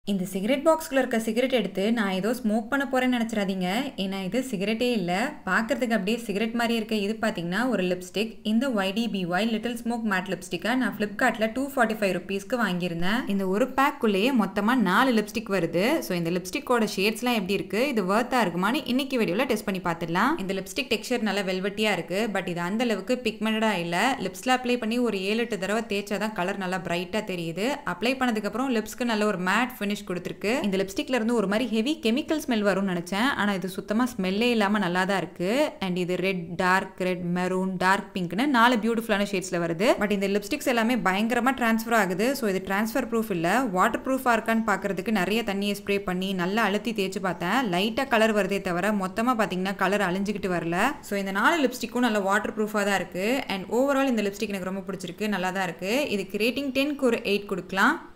இந்த சிகரெட் பாக்ஸ்குள்ள இருக்க சிகரெட் எடுத்து நான் ஏதோ ஸ்மோக் பண்ண போறேன்னு நினச்சிடாதீங்க ஏன்னா இது சிகரெட்டே இல்லை பார்க்கறதுக்கு அப்படியே சிகரெட் மாதிரி இருக்க இது பார்த்தீங்கன்னா ஒரு லிப்ஸ்டிக் இந்த YDBY லிட்டில் ஸ்மோக் மேட் லிப்ஸ்டிக்கை நான் ஃப்ளிப்கார்ட்டில் டூ ஃபார்ட்டி ஃபைவ் ருபீஸ்க்கு வாங்கியிருந்தேன் இந்த ஒரு பேக்குள்ளேயே மொத்தமாக நாலு லிப்ஸ்டிக் வருது ஸோ இந்த லிப்ஸ்டிக்கோட ஷேட்ஸ்லாம் எப்படி இருக்கு இது ஒர்த்தாக இருக்குமான்னு இன்னைக்கு வீடியோவில் டெஸ்ட் பண்ணி பார்த்துடலாம் இந்த லிப்ஸ்டிக் டெக்ஸ்சர் நல்லா வெல்வெட்டியாக இருக்கு பட் இது அந்த அளவுக்கு பிக்மெண்டடாக இல்லை லிப்ஸில் அப்ளை பண்ணி ஒரு ஏழு எட்டு தடவை தேய்ச்சா தான் கலர் நல்லா பிரைட்டாக தெரியுது அப்ளை பண்ணதுக்கப்புறம் லிப்ஸ்க்கு நல்ல ஒரு மேட் ஃபினிஷ் கொடுத்துருக்கு இந்த லிப்ஸ்டிக்ல இருந்து ஒரு மாதிரி ஹெவி கெமிக்கல் ஸ்மெல் வரும்னு நினைச்சேன் ஆனா இது சுத்தமா ஸ்மெல்லே இல்லாம நல்லா தான் இருக்கு அண்ட் இது red dark red maroon dark பிங்க்னு நாலு பியூட்டிஃபுல்லான ஷேட்ஸ்ல வருது பட் இந்த லிப்ஸ்டிக்ஸ் எல்லாமே பயங்கரமா ட்ரான்ஸ்ஃபர் ஆகுது ஸோ இது ட்ரான்ஸ்ஃபர் ப்ரூஃப் இல்ல வாட்டர் ப்ரூஃபா இருக்கான்னு பாக்குறதுக்கு நிறைய தண்ணியை ஸ்ப்ரே பண்ணி நல்லா அழுத்தி தேய்ச்சி பார்த்தேன் லைட்டா கலர் வருதே தவிர மொத்தமா பாத்தீங்கன்னா கலர் அழிஞ்சுக்கிட்டு வரல ஸோ இந்த நாலு லிப்ஸ்டிக்கும் நல்ல வாட்டர் ப்ரூஃபாக தான் இருக்கு அண்ட் ஓவரால் இந்த லிப்ஸ்டிக் எனக்கு ரொம்ப பிடிச்சிருக்கு நல்லா தான் இருக்கு இதுக்கு ரேட்டிங் டென்க்கு ஒரு எயிட் கொடுக்கலாம்